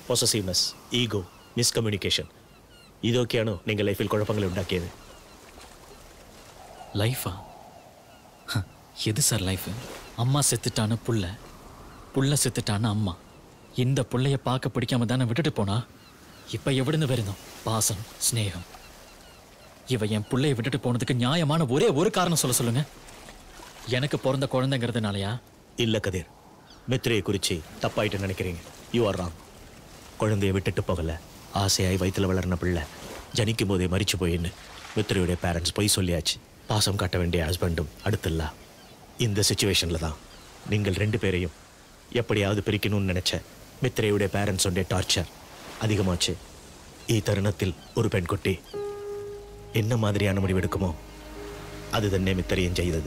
possessiveness ego miscommunication ഇതൊക്കെയാണ് നിങ്ങൾ ലൈഫിൽ കുഴപ്പങ്ങൾ ഉണ്ടാക്കിയത് லைஃபா ஹ, எது சார் லைஃப் அம்மா செத்துட்டான புள்ள புள்ள செத்துட்டான அம்மா இந்த புள்ளைய பார்க்க பிடிக்காம தானே விட்டுட்டு போனா இப்ப எവിടുന്ന് വരുന്നു பாசம் ஸ்நேகம் இவ என் புள்ளைய விட்டுட்டு போனதுக்கு நியாயமான ஒரே ஒரு காரணம் சொல்ல சொல்லுங்க எனக்கு பிறந்த குழந்தைங்கிறதுனாலயா இல்ல கதிர் மித்ரையை குறித்து தப்பாயிட்டு நினைக்கிறீங்க யூ ஆர் ராங் குழந்தைய விட்டுட்டு போகல ஆசையாய் வயித்துல வளர்ன பிள்ளை ஜனிக்கும் போதே மறிச்சு போயின்னு மித்ரையுடைய பேரண்ட்ஸ் பொய் சொல்லியாச்சு பாசம் காட்ட வேண்டிய ஹஸ்பண்டும் அடுத்தில்ல இந்த சுச்சுவேஷனில் தான் நீங்கள் ரெண்டு பேரையும் எப்படியாவது பிரிக்கணும்னு நினைச்ச மித்ரையுடைய பேரண்ட்ஸோடைய டார்ச்சர் அதிகமாச்சு ഈ തരുണത്തിൽ ഒരു പെൺകുട്ടി എന്ന മാതിരിയാണ് മുടിവെടുക്കുമോ അത് തന്നെ മിത്രയും ചെയ്തത്